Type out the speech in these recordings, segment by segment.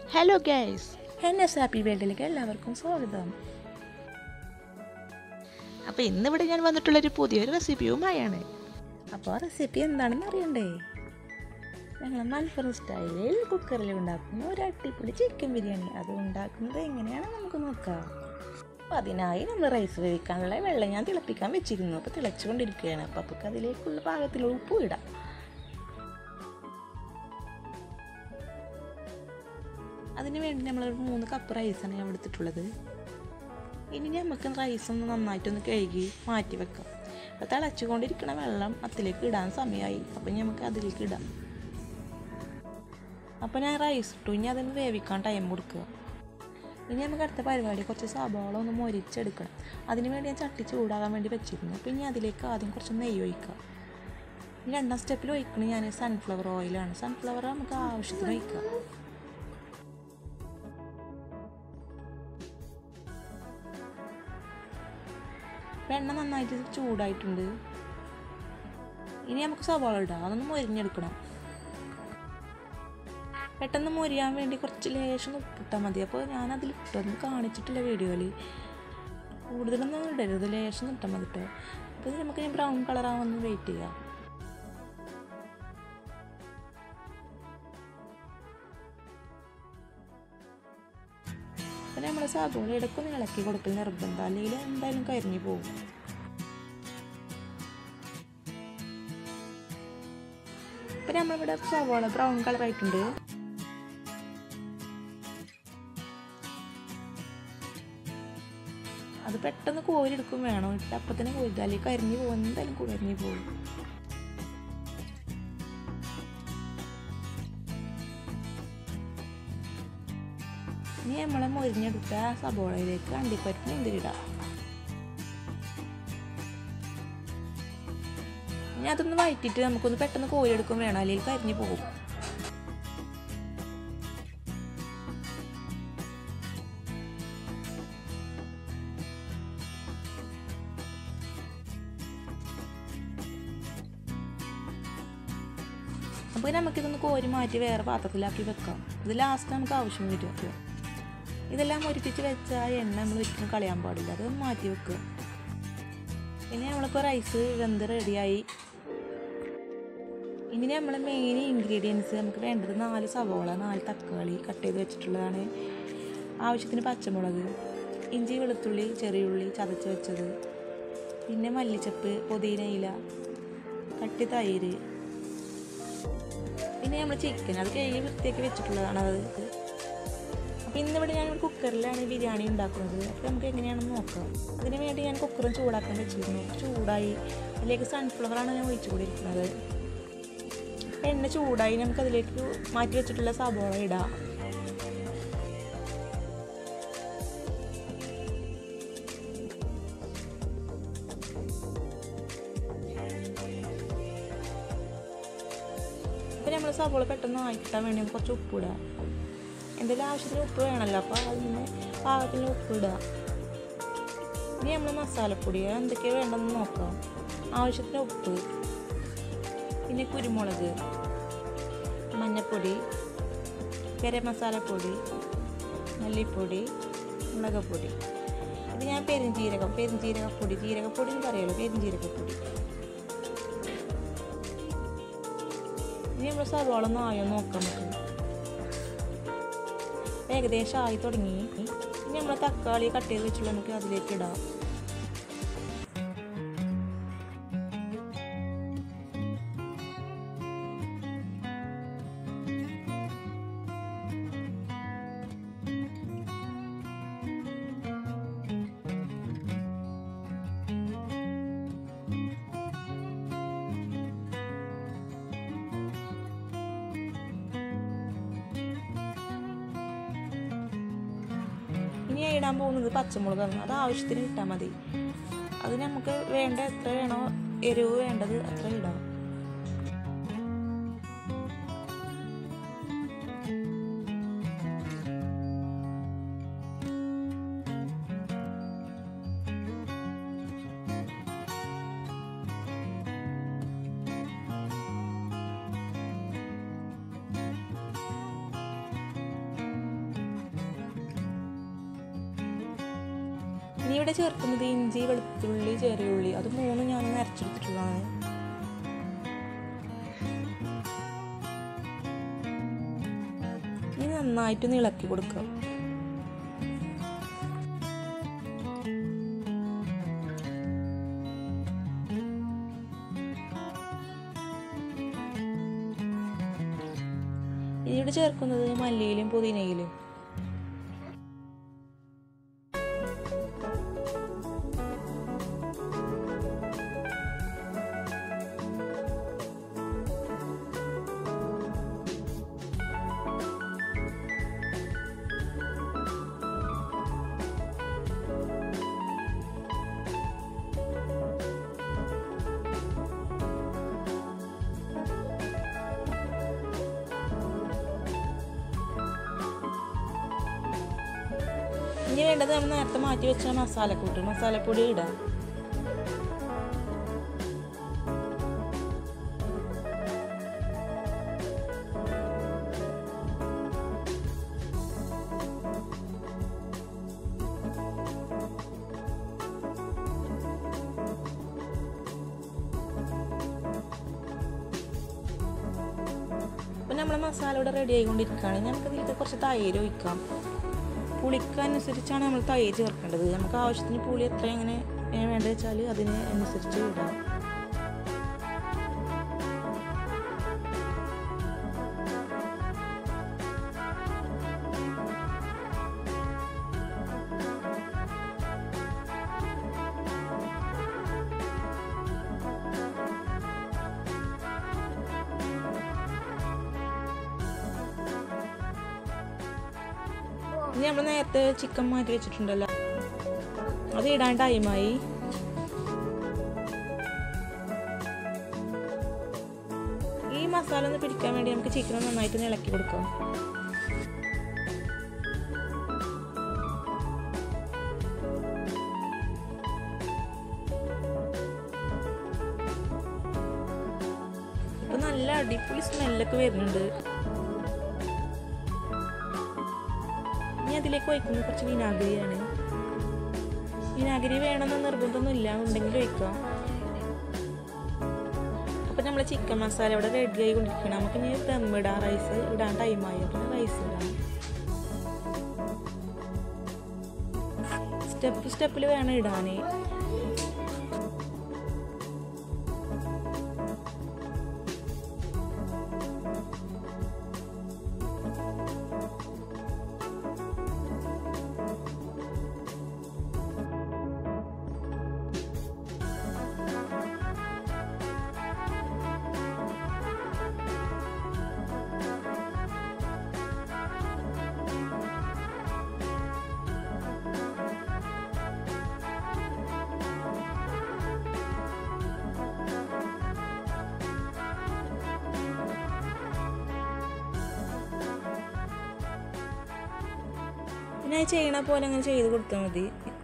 hello guys N S happy വേൾഡിലേക്ക് എല്ലാവർക്കും സ്വാഗതം അപ്പോൾ ഇന്നിവിടെ ഞാൻ വന്നിട്ടുള്ളൊരു പുതിയൊരു റെസിപ്പിയുമായാണ് അപ്പോൾ റെസിപ്പി എന്താണെന്ന് അറിയണ്ടേ ഞങ്ങൾ മലപ്പുറം സ്റ്റൈലിൽ കുക്കറിൽ ഉണ്ടാക്കുന്ന ഒരു അടിപൊളി ചിക്കൻ ബിരിയാണി അത് ഉണ്ടാക്കുന്നത് എങ്ങനെയാണ് നമുക്ക് നോക്കാം അപ്പോൾ അതിനായി നമ്മൾ റൈസ് വേവിക്കാനുള്ള വെള്ളം ഞാൻ തിളപ്പിക്കാൻ വെച്ചിരുന്നു അപ്പോൾ തിളച്ചുകൊണ്ടിരിക്കുകയാണ് അപ്പോൾ നമുക്ക് അതിലേക്കുള്ള പാകത്തിലുള്ള ഉപ്പും ഇടാം അതിന് വേണ്ടി നമ്മളൊരു മൂന്ന് കപ്പ് റൈസാണ് ഞാൻ എടുത്തിട്ടുള്ളത് ഇനി നമുക്ക് റൈസ് ഒന്ന് നന്നായിട്ടൊന്ന് കഴുകി മാറ്റി വെക്കാം അപ്പോൾ തിളച്ചുകൊണ്ടിരിക്കുന്ന വെള്ളം അതിലേക്ക് ഇടാൻ സമയമായി അപ്പോൾ നമുക്ക് അതിലേക്ക് ഇടാം അപ്പോൾ ഞാൻ റൈസ് ഇട്ടു ഇനി അതൊന്ന് വേവിക്കാൻ ടൈം കൊടുക്കുക ഇനി നമുക്ക് അടുത്ത പരിപാടി കുറച്ച് സവാള ഒന്ന് മൊരിച്ചെടുക്കണം അതിന് വേണ്ടി ഞാൻ ചട്ടി ചൂടാകാൻ വേണ്ടി വെച്ചിരുന്നു അപ്പോൾ ഇനി അതിലേക്ക് ആദ്യം കുറച്ച് നെയ്യ് ഒഴിക്കുക ഇനി രണ്ടാം സ്റ്റെപ്പിൽ ഒഴിക്കുന്നത് ഞാൻ സൺഫ്ലവർ ഓയിലാണ് സൺഫ്ലവർ നമുക്ക് ആവശ്യത്തിന് ഒഴിക്കാം എണ്ണ നന്നായിട്ട് ചൂടായിട്ടുണ്ട് ഇനി നമുക്ക് സവാള ഇടാം അതൊന്ന് മൊരിഞ്ഞെടുക്കണം പെട്ടെന്ന് മൊരിയാൻ വേണ്ടി കുറച്ച് ലേശം ഉപ്പിട്ടാൽ മതി അപ്പോൾ ഞാൻ അതിൽ ഇട്ടൊന്നും കാണിച്ചിട്ടില്ല വീഡിയോയിൽ കൂടുതലൊന്നും ഇടരുത് ലേശം ഇട്ടാൽ മതി കേട്ടോ അപ്പോൾ ഇത് നമുക്ക് ഇനി ബ്രൗൺ കളറാവുന്ന വെയിറ്റ് ചെയ്യാം പിന്നെ നമ്മൾ സവാള ഇടയ്ക്കൊന്ന് ഇളക്കി കൊടുക്കൽ നിർബന്ധം അല്ലെങ്കിൽ എന്തായാലും കരിഞ്ഞു പോകും ഇപ്പം നമ്മളിവിടെ സവാള ബ്രൗൺ കളർ ആയിട്ടുണ്ട് അത് പെട്ടെന്ന് കോരിയെടുക്കും വേണം ഇട്ട് അപ്പം തന്നെ കോരില്ല അല്ലെങ്കിൽ കരിഞ്ഞു പോകും എന്തായാലും കരിഞ്ഞു പോകും ഇനി നമ്മളെ മൊരിഞ്ഞെടുത്ത സബോളയിലേക്ക് അണ്ടിപ്പരിപ്പ് മുന്തിരിടാം ഇനി അതൊന്ന് വഴറ്റിയിട്ട് നമുക്കൊന്ന് പെട്ടെന്ന് കോരിയെടുക്കും വേണം അല്ലെങ്കിൽ കരിഞ്ഞു പോകും അപ്പോൾ നമുക്കിതൊന്ന് കോരി മാറ്റി വേറെ പാത്രത്തിലാക്കി വെക്കാം ഇത് ലാസ്റ്റ് നമുക്ക് ആവശ്യം വരും അപ്പോൾ ഇതെല്ലാം ഒരുപ്പിച്ച് വെച്ച ആ എണ്ണ നമ്മൾ ഒരിക്കലും കളയാൻ പാടില്ല അത് മാറ്റി വെക്കുക പിന്നെ നമ്മളിപ്പോൾ റൈസ് വെന്ത് റെഡിയായി ഇനി നമ്മൾ മെയിൻ ഇൻഗ്രീഡിയൻസ് നമുക്ക് വേണ്ടത് നാല് സവോള നാല് തക്കാളി കട്ട് ചെയ്ത് വെച്ചിട്ടുള്ളതാണ് ആവശ്യത്തിന് പച്ചമുളക് ഇഞ്ചി വെളുത്തുള്ളി ചെറിയുള്ളി ചതച്ച് വെച്ചത് പിന്നെ മല്ലിച്ചപ്പ് പുതിന ഇല കട്ടി തൈര് പിന്നെ നമ്മൾ ചിക്കൻ അത് കഴുകി വൃത്തിയാക്കി വെച്ചിട്ടുള്ളതാണ് അത് അപ്പോൾ ഇന്നിവിടെ ഞാൻ കുക്കറിലാണ് ബിരിയാണി ഉണ്ടാക്കുന്നത് അപ്പോൾ നമുക്ക് എങ്ങനെയാണെന്ന് നോക്കാം അതിന് വേണ്ടി ഞാൻ കുക്കറും ചൂടാക്കാൻ വെച്ചിരുന്നു ചൂടായി അതിലേക്ക് സൺഫ്ലവറാണ് ഞാൻ ഒഴിച്ചു കൂടിയിരിക്കുന്നത് എണ്ണ ചൂടായി നമുക്ക് അതിലേക്ക് മാറ്റി വെച്ചിട്ടുള്ള സബോള ഇടാം അപ്പോൾ നമ്മൾ സബോള പെട്ടെന്ന് ആയി കിട്ടാൻ വേണ്ടി നമുക്ക് കുറച്ച് ഉപ്പിടുക എന്തെങ്കിലും ആവശ്യത്തിന് ഉപ്പ് വേണമല്ലോ അപ്പോൾ അതിന് പാകത്തിന് ഉപ്പ് ഇടുക ഇനി നമ്മൾ മസാലപ്പൊടി എന്തൊക്കെയാണ് വേണ്ടതെന്ന് നോക്കാം ആവശ്യത്തിന് ഉപ്പ് പിന്നെ കുരുമുളക് മഞ്ഞൾപ്പൊടി ഗരം മസാലപ്പൊടി മല്ലിപ്പൊടി മുളകപ്പൊടി ഇത് ഞാൻ പെരുംജീരകം പെരുംജീരകപ്പൊടി ജീരകപ്പൊടി എന്ന് പറയുമല്ലോ പെരുംജീരകപ്പൊടി ഇനി നമ്മൾ സവാള ഒന്ന് ആയോ നോക്കാം നമുക്ക് ഏകദേശം ആയി തുടങ്ങി ഇനി നമ്മൾ തക്കാളി കട്ട് ചെയ്ത് വെച്ചുള്ള നമുക്ക് അതിലേക്ക് ഇടാം ഇനി ഇടാൻ പോകുന്നത് പച്ചമുളകാണ് അത് ആവശ്യത്തിന് ഇട്ടാൽ മതി അത് നമുക്ക് വേണ്ട എത്ര വേണോ എരിവ് വേണ്ടത് അത്ര ഇടാം ഇനി ഇവിടെ ചേർക്കുന്നത് ഇഞ്ചി വെളുത്തുള്ളി ചെറിയ ഉള്ളി അത് മൂന്നും ഞാൻ അരച്ചെടുത്തിട്ടുള്ളതാണ് ഇനി നന്നായിട്ടൊന്ന് ഇളക്കി കൊടുക്കാം ഇതിവിടെ ചേർക്കുന്നത് മല്ലിയിലും പുതിനയിലും ഇനി വേണ്ടത് നമ്മൾ നേരത്തെ മാറ്റി വെച്ച മസാലക്കൂട്ട് മസാലപ്പൊടി ഇടാം അപ്പം നമ്മുടെ മസാല ഇവിടെ റെഡി ആയിക്കൊണ്ടിരിക്കുകയാണ് നമുക്ക് ഇതിലേക്ക് കുറച്ച് തൈര് ഒഴിക്കാം പുളിക്കനുസരിച്ചാണ് നമ്മൾ തൈര് ചേർക്കേണ്ടത് നമുക്ക് ആവശ്യത്തിന് പുളി എത്ര എങ്ങനെ വേണ്ടത് വെച്ചാൽ അതിന് അനുസരിച്ച് ഇടാം ഇനി നമ്മൾ നേരത്തെ ചിക്കൻ മാറ്റി വെച്ചിട്ടുണ്ടല്ലോ അത് ഇടാൻ ടൈമായി ഈ മസാല ഒന്ന് പിടിക്കാൻ വേണ്ടി നമുക്ക് ചിക്കൻ നന്നായിട്ട് ഒന്ന് ഇളക്കി കൊടുക്കാം ഇപ്പൊ നല്ല അടിപൊളി സ്മെല്ലൊക്കെ വരുന്നുണ്ട് ഇനി അതിലേക്ക് ഒഴിക്കുന്നത് കുറച്ച് വിനാഗിരിയാണ് വിനാഗിരി വേണമെന്ന് നിർബന്ധമൊന്നുമില്ല ഉണ്ടെങ്കിൽ ഒഴിക്കാം അപ്പം നമ്മൾ ചിക്കൻ മസാല ഇവിടെ റെഡി ആയി കൊണ്ടിരിക്കണം നമുക്ക് ഇനി ദം ഇടാം റൈസ് ഇടാൻ ടൈമായി അപ്പം റൈസ് ഇടാം സ്റ്റെപ്പ് സ്റ്റെപ്പിൽ വേണം ഇടാൻ പിന്നെ അത് ചെയ്യണ പോലെ അങ്ങനെ ചെയ്ത് കൊടുത്താൽ മതി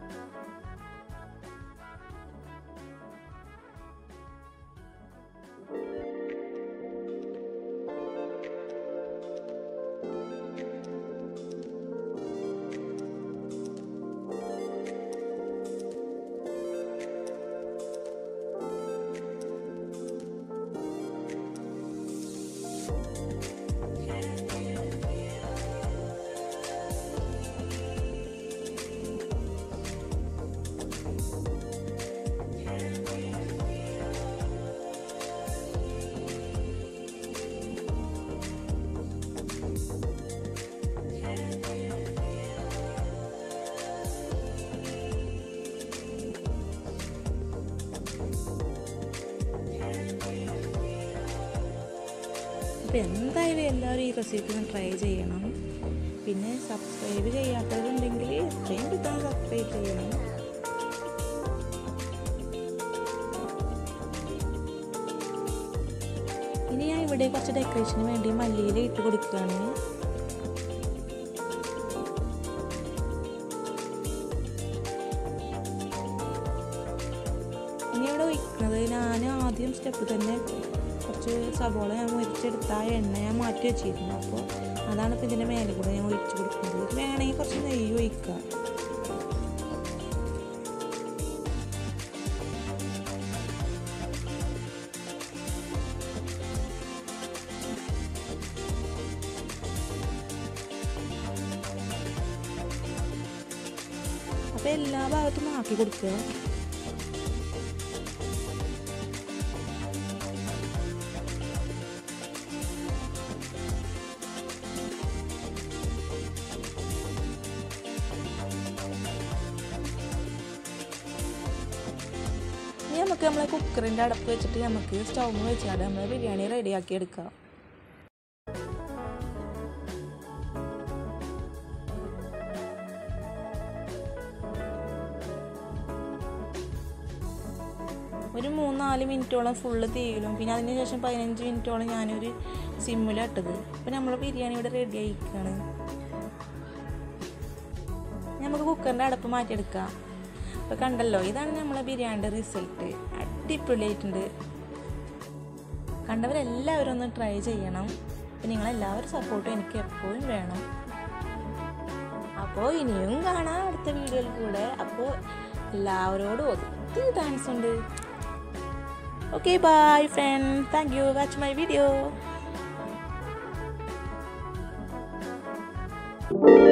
അപ്പോൾ എന്തായാലും എല്ലാവരും ഈ റെസിപ്പി ഒന്ന് ട്രൈ ചെയ്യണം പിന്നെ സബ്സ്ക്രൈബ് ചെയ്യാത്തവരുണ്ടെങ്കിൽ എത്രയും പെട്ടെന്ന് സബ്സ്ക്രൈബ് ചെയ്യണം ഇനി ഞാൻ ഇവിടെ കുറച്ച് ഡെക്കറേഷന് വേണ്ടി മല്ലിയില ഇട്ട് കൊടുക്കുകയാണ് ഇനി ഇവിടെ ഒഴിക്കുന്നത് ഞാൻ ആദ്യം സ്റ്റെപ്പ് തന്നെ കുറച്ച് സബോള ഞാൻ മുരിച്ചെടുത്ത ആ എണ്ണ ഞാൻ മാറ്റി വെച്ചിരുന്നു അപ്പോൾ അതാണ് ഇപ്പോൾ ഇതിൻ്റെ മേലെ കൂടെ ഞാൻ ഒഴിച്ച് കൊടുക്കുന്നത് വേണമെങ്കിൽ കുറച്ച് നെയ്യ് ഒഴിക്കാം അപ്പോൾ എല്ലാ ഭാഗത്തും ആക്കി കൊടുക്കുക ഇനി നമുക്ക് നമ്മളെ കുക്കറിൻ്റെ അടപ്പ് വെച്ചിട്ട് നമുക്ക് സ്റ്റൗ വെച്ചാൽ നമ്മൾ ബിരിയാണി റെഡിയാക്കി എടുക്കാം ഒരു മൂന്നാല് മിനിറ്റോളം ഫുള്ള് തീയിലും പിന്നെ അതിന് ശേഷം പതിനഞ്ച് മിനിറ്റോളം ഞാനൊരു സിമ്മിലിട്ടത് അപ്പം നമ്മൾ ബിരിയാണി ഇവിടെ റെഡി ആയിക്കാണ് നമുക്ക് കുക്കറിൻ്റെ അടപ്പ് മാറ്റിയെടുക്കാം അപ്പോൾ കണ്ടല്ലോ ഇതാണ് നമ്മളെ ബിരിയാണിയുടെ റിസൾട്ട് അടിപൊളിയായിട്ടുണ്ട് കണ്ടവരെല്ലാവരും ഒന്ന് ട്രൈ ചെയ്യണം അപ്പം നിങ്ങളെല്ലാവരും സപ്പോർട്ടും എനിക്ക് എപ്പോഴും വേണം അപ്പോൾ ഇനിയും കാണാം അടുത്ത വീഡിയോയിൽ കൂടെ അപ്പോൾ എല്ലാവരോടും ഒത്തിരി താങ്ക്സ് ഉണ്ട് okay bye friend thank you watch my video